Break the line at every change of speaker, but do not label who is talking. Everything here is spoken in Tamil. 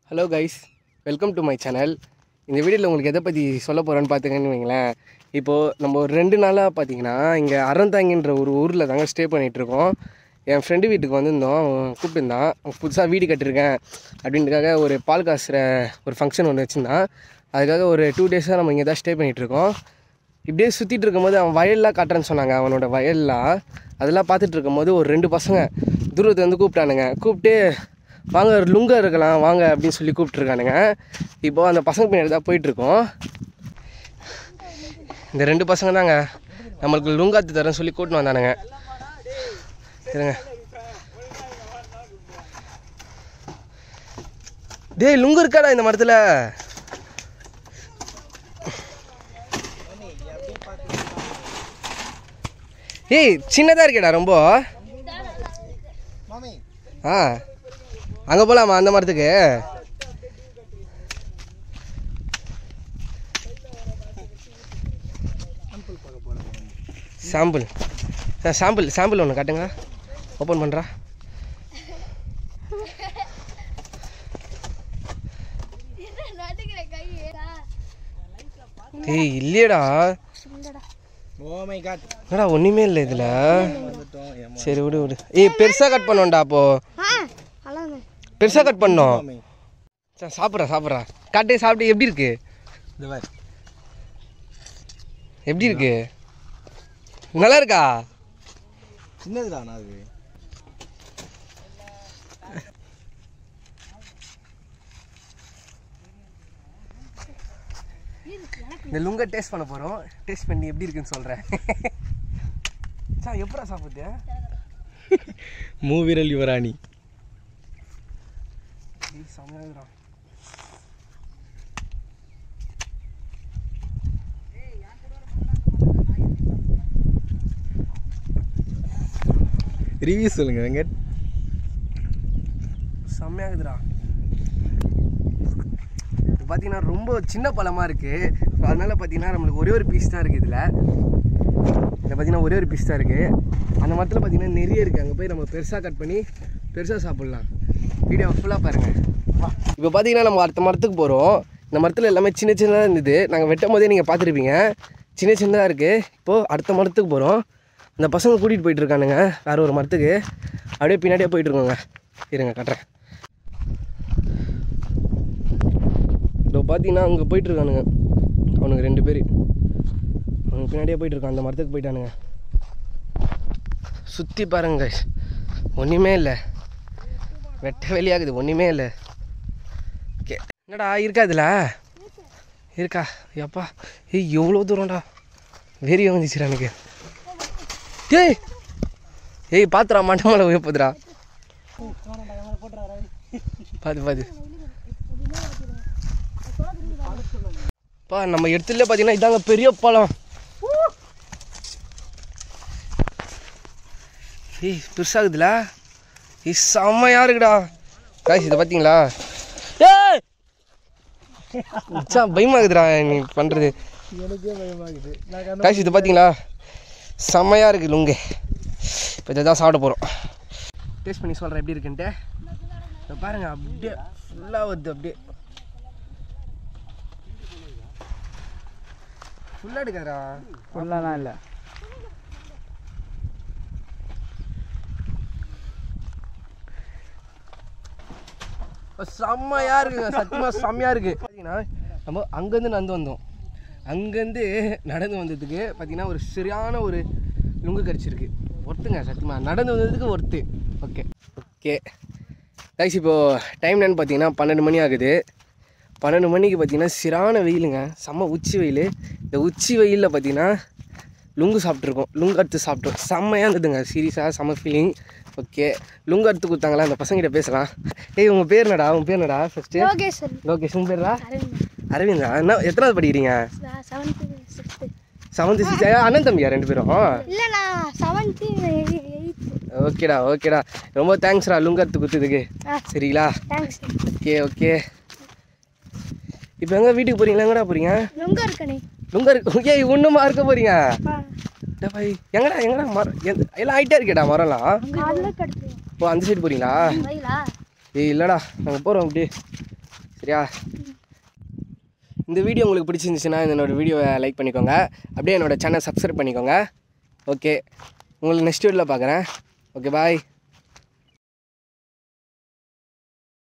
Hello guys welcome to my channel இந்த வீடியோவில் உங்களுக்கு எதை பற்றி சொல்ல போகிறேன்னு பார்த்துங்கன்னு வைங்களேன் இப்போது நம்ம ஒரு ரெண்டு நாளாக பார்த்தீங்கன்னா இங்கே அறந்தாங்கின்ற ஒரு ஊரில் தாங்க ஸ்டே பண்ணிகிட்ருக்கோம் என் ஃப்ரெண்டு வீட்டுக்கு வந்திருந்தோம் அவன் கூப்பிட்டுருந்தான் புதுசாக வீடு கட்டியிருக்கேன் அப்படின்றதுக்காக ஒரு பால் காசுற ஒரு ஃபங்க்ஷன் ஒன்று வச்சுருந்தான் அதுக்காக ஒரு டூ டேஸாக நம்ம இங்கே தான் ஸ்டே பண்ணிகிட்ருக்கோம் இப்படியே சுற்றிட்டு இருக்கும்போது அவன் வயல்லாம் காட்டுறேன்னு சொன்னாங்க அவனோட வயல்லாம் அதெல்லாம் பார்த்துட்டு இருக்கும்போது ஒரு ரெண்டு பசங்க தூரத்துல இருந்து கூப்பிட்டானுங்க கூப்பிட்டு வாங்க லுங்கா இருக்கலாம் வாங்க அப்படின்னு சொல்லி கூப்பிட்ருக்கானுங்க இப்போ அந்த பசங்க பின்னாடி தான் போயிட்டுருக்கோம் இந்த ரெண்டு பசங்க தாங்க நம்மளுக்கு லுங்காத்து தரேன்னு சொல்லி கூட்டின்னு வந்தானுங்க இருங்க டேய் லுங்கு இருக்காடா இந்த மரத்தில் ஏய் சின்னதாக இருக்கேடா ரொம்ப ஆ அங்கே போகலாமா அந்த மரத்துக்கு சாம்பிள் சாம்பிள் சாம்பிள் ஒன்று காட்டுங்க ஓப்பன் பண்ணுறா ஏய் இல்லையடா
ஓ மை காட்
என்னடா ஒன்றுமே இல்லை இதில் சரி விடு விடு ஏய் பெருசாக கட் பண்ணோம்டா அப்போ பெருசாக கட் பண்ணோம் சரி சாப்பிட்றா சாப்பிட்றா காட்டே சாப்பிட்டு எப்படி இருக்கு
இந்த பார்
எப்படி இருக்கு நல்லா இருக்கா
சின்னதுதானா அது
இந்த லுங்கை டேஸ்ட் பண்ண போகிறோம் டேஸ்ட் பண்ணி எப்படி இருக்குன்னு சொல்கிறேன் சார் எப்படா சாப்பிட்டு
மூவிரல் யுவராணி
செம்மையாக
ரிவ்யூ சொல்லுங்க வெங்கட்
செம்மையாகுதுடா இது பார்த்தீங்கன்னா ரொம்ப சின்ன பழமாக இருக்குது ஸோ அதனால் பார்த்தீங்கன்னா நம்மளுக்கு ஒரே ஒரு பீஸ் தான் இருக்குது இதில் இதில் பார்த்தீங்கன்னா ஒரே ஒரு பீஸ் தான் இருக்குது அந்த மரத்தில் பார்த்தீங்கன்னா நிறைய இருக்குது அங்கே போய் நம்ம பெருசாக கட் பண்ணி பெருசாக சாப்பிட்லாம் வீடியோ ஃபுல்லாக பாருங்கள் இப்போ பார்த்தீங்கன்னா நம்ம அடுத்த மரத்துக்கு போகிறோம் இந்த மரத்தில் எல்லாமே சின்ன சின்னதாக இருந்தது நாங்கள் வெட்டும் போதே நீங்கள் பார்த்துருப்பீங்க சின்ன சின்னதாக இருக்குது இப்போது அடுத்த மரத்துக்கு போகிறோம் இந்த பசங்க கூட்டிகிட்டு போயிட்டு இருக்கானுங்க வேறு ஒரு மரத்துக்கு அப்படியே பின்னாடியே போயிட்டு இருக்கோங்க இருங்க கட்டுறேன் இதோ பார்த்தீங்கன்னா அங்கே போயிட்டுருக்கானுங்க அவனுங்க ரெண்டு பேர் அவனுக்கு பின்னாடியே போயிட்டுருக்கான் அந்த மரத்துக்கு போயிட்டானுங்க சுற்றி பாருங்க guys. ஒன்றுமே இல்லை வெட்ட வெளியாகுது ஒன்றுமே இல்லை ஓகே என்னடா இருக்கா இதில் இருக்கா எப்பா ஏய் எவ்வளோ தூரம்டா வெறி வந்துச்சுடா எனக்கு டேய் ஏய் பாத்துடா மண்டை மேலே உயப்பதுடா பார்த்து பார்த்து பா நம்ம இடத்துல பார்த்தீங்கன்னா இதாங்க பெரிய பழம் ஏய் பெருசாகுதுல ஏய் செம்மையா இருக்குடா காய்ஸ் இதை பார்த்தீங்களா ஏய் மச்சான் பயமாகுதுடா நீ பண்ணுறது
எனக்கே பயமாகுது நான்
காய்ஸ் இது பார்த்தீங்களா செம்மையா இருக்கு லுங்கு இப்போ இதை தான் சாப்பிட போகிறோம் டேஸ்ட் பண்ணி சொல்கிறேன் எப்படி இருக்குன்ட்டு இதை பாருங்க அப்படியே ஃபுல்லாக வருது அப்படியே ஃபுல்லாக எடுக்காதா
ஃபுல்லாலாம் இல்லை
செம்மையா இருக்குங்க சத்தியமா செம்மையா இருக்கு பார்த்தீங்கன்னா நம்ம அங்கேருந்து நடந்து வந்தோம் அங்கேருந்து நடந்து வந்ததுக்கு பார்த்தீங்கன்னா ஒரு சரியான ஒரு லுங்கு கடிச்சிருக்கு ஒர்த்துங்க சத்தியமா நடந்து வந்ததுக்கு ஒர்த்து ஓகே ஓகே கைஸ் இப்போது டைம் என்னன்னு பார்த்தீங்கன்னா பன்னெண்டு மணி ஆகுது பன்னெண்டு மணிக்கு பார்த்தீங்கன்னா சிறான வெயிலுங்க செம்ம உச்சி வெயில் இந்த உச்சி வெயிலில் பார்த்தீங்கன்னா லுங்கு சாப்பிட்ருக்கோம் லுங்கு அறுத்து சாப்பிட்டோம் செம்மையாக இருந்ததுங்க சீரியஸாக செம்ம ஃபீலிங் ஓகே லுங்கு அறுத்து கொடுத்தாங்களா அந்த பசங்கிட்ட பேசலாம் ஏய் உங்கள் பேர் என்னடா உங்கள் பேர் என்னடா ஃபஸ்ட்டு
லோகேஸ்வரி
லோகேஷ் உங்கள் பேர்டா
அரவிந்த்
அரவிந்தா என்ன எத்தனாவது படிக்கிறீங்க
செவன்த்து சிக்ஸ்த்து
செவன்த்து சிக்ஸ் அண்ணன் தம்பியா ரெண்டு பேரும்
இல்லை நான் செவன்த்து எயித்து
ஓகேடா ஓகேடா ரொம்ப தேங்க்ஸ்டா லுங்கு அறுத்து கொடுத்ததுக்கு
ஆ
சரிங்களா
தேங்க்ஸ்
ஓகே ஓகே இப்போ எங்கே வீட்டுக்கு போகிறீங்களா எங்கடா போகிறீங்க
ரொம்ப இருக்கணே
லுங்கர் ஓகே இன்னுமா இருக்க போகிறீங்க
ஆ
டே பாய் எங்கடா எங்கடா மரம் எந்த- எல்லாம் ஹைட்டாக இருக்கேடா மரம்லாம்
காலைல கடுத்து
ஓ அந்த சைடு போகிறீங்களா
வயலா
ஏய் இல்லைடா நாங்கள் போகிறோம் அப்படியே சரியா இந்த வீடியோ உங்களுக்கு பிடிச்சிருந்துச்சுன்னா என்னோட வீடியோவை லைக் பண்ணிக்கோங்க அப்படியே என்னோட சேனல் சப்ஸ்கிரைப் பண்ணிக்கோங்க ஓகே உங்களுக்கு நெக்ஸ்ட் வீடியோவில் பார்க்குறேன் ஓகே பாய்